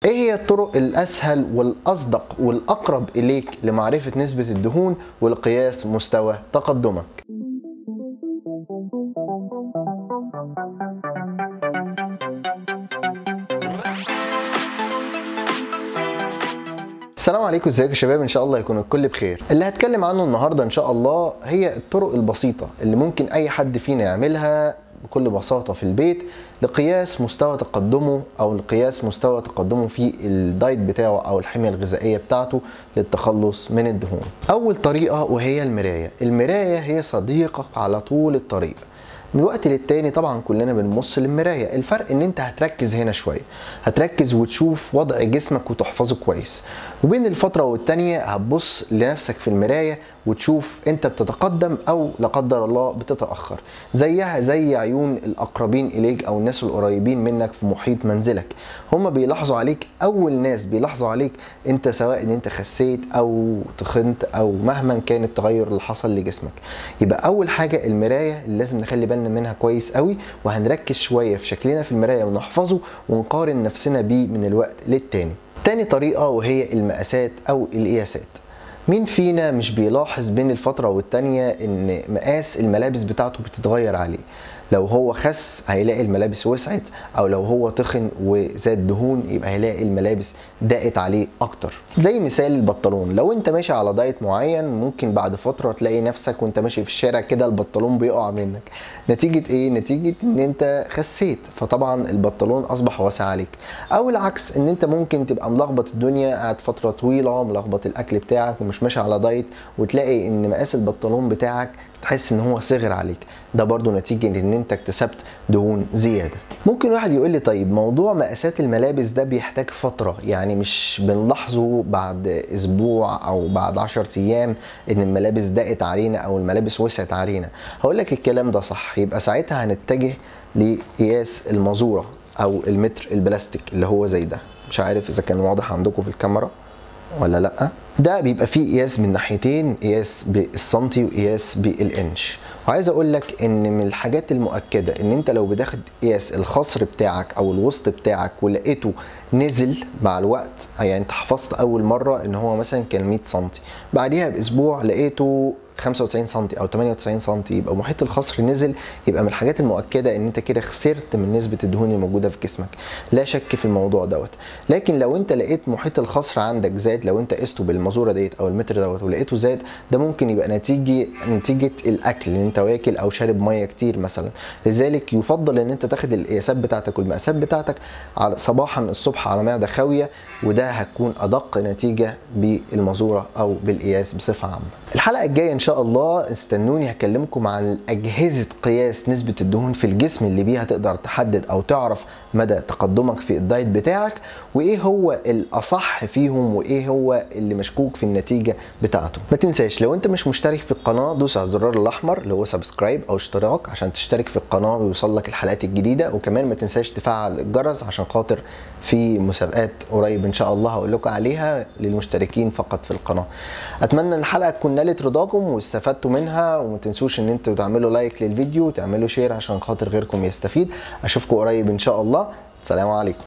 ايه هي الطرق الاسهل والاصدق والاقرب اليك لمعرفه نسبه الدهون ولقياس مستوى تقدمك السلام عليكم ازيكم يا شباب ان شاء الله يكون الكل بخير اللي هتكلم عنه النهارده ان شاء الله هي الطرق البسيطه اللي ممكن اي حد فينا يعملها بكل بساطه في البيت لقياس مستوى تقدمه او لقياس مستوى تقدمه في الدايت بتاعه او الحميه الغذائيه بتاعته للتخلص من الدهون اول طريقه وهي المرايه المرايه هي صديقك على طول الطريق من وقت للتاني طبعا كلنا بنبص للمرايه الفرق ان انت هتركز هنا شويه هتركز وتشوف وضع جسمك وتحفظه كويس وبين الفتره والتانيه هتبص لنفسك في المرايه وتشوف انت بتتقدم او لا قدر الله بتتاخر زيها زي عيون الاقربين اليك او الناس القريبين منك في محيط منزلك هم بيلاحظوا عليك اول ناس بيلاحظوا عليك انت سواء ان انت خسيت او تخنت او مهما كان التغير اللي حصل لجسمك يبقى اول حاجه المرايه اللي لازم نخلي بالنا منها كويس قوي وهنركز شويه في شكلنا في المرايه ونحفظه ونقارن نفسنا بيه من الوقت للتاني تاني طريقه وهي المقاسات او القياسات مين فينا مش بيلاحظ بين الفترة والتانية ان مقاس الملابس بتاعته بتتغير عليه لو هو خس هيلاقي الملابس وسعت او لو هو تخن وزاد دهون يبقى هيلاقي الملابس ضاقت عليه اكتر زي مثال البنطلون لو انت ماشي على دايت معين ممكن بعد فتره تلاقي نفسك وانت ماشي في الشارع كده البنطلون بيقع منك نتيجه ايه نتيجه ان انت خسيت فطبعا البنطلون اصبح واسع عليك او العكس ان انت ممكن تبقى ملخبط الدنيا قاعد فتره طويله ملخبط الاكل بتاعك ومش ماشي على دايت وتلاقي ان مقاس البنطلون بتاعك تحس ان هو صغر عليك ده برضو نتيجه ان انت اكتسبت دهون زياده ممكن واحد يقول لي طيب موضوع مقاسات الملابس ده بيحتاج فتره يعني مش بنلاحظه بعد اسبوع او بعد 10 ايام ان الملابس ضاقت علينا او الملابس وسعت علينا هقول لك الكلام ده صح يبقى ساعتها هنتجه لقياس المازوره او المتر البلاستيك اللي هو زي ده مش عارف اذا كان واضح عندكم في الكاميرا ولا لا ده بيبقى فيه قياس من ناحيتين قياس بالسنتي وقياس بالانش وعايز اقول لك ان من الحاجات المؤكده ان انت لو بتاخد قياس الخصر بتاعك او الوسط بتاعك ولقيته نزل مع الوقت يعني انت حفظت اول مره ان هو مثلا كان 100 سم بعديها باسبوع لقيته 95 سم او 98 سم يبقى محيط الخصر نزل يبقى من الحاجات المؤكده ان انت كده خسرت من نسبه الدهون الموجوده في جسمك لا شك في الموضوع دوت لكن لو انت لقيت محيط الخصر عندك زاد لو انت قسته بالمازوره ديت او المتر دوت ولقيته زاد ده ممكن يبقى نتيجه نتيجه الاكل ان انت واكل او شارب ميه كتير مثلا لذلك يفضل ان انت تاخد القياسات بتاعتك والمقاسات بتاعتك على صباحا الصبح على معده خاويه وده هتكون ادق نتيجه بالمازوره او بالقياس بصفه عامه الحلقه الجايه ان شاء الله استنوني هكلمكم عن اجهزه قياس نسبه الدهون في الجسم اللي بيها تقدر تحدد او تعرف مدى تقدمك في الدايت بتاعك وايه هو الاصح فيهم وايه هو اللي مشكوك في النتيجه بتاعته ما تنساش لو انت مش مشترك في القناه دوس على الزرار الاحمر اللي هو سبسكرايب او اشتراك عشان تشترك في القناه ويوصل لك الحلقات الجديده وكمان ما تنساش تفعل الجرس عشان خاطر في مسابقات قريب ان شاء الله هقول لكم عليها للمشتركين فقط في القناه اتمنى ان الحلقه تكون نالت رضاكم واستفدتوا منها وما تنسوش ان انتوا تعملوا لايك للفيديو وتعملوا شير عشان خاطر غيركم يستفيد اشوفكم قريب ان شاء الله سلام عليكم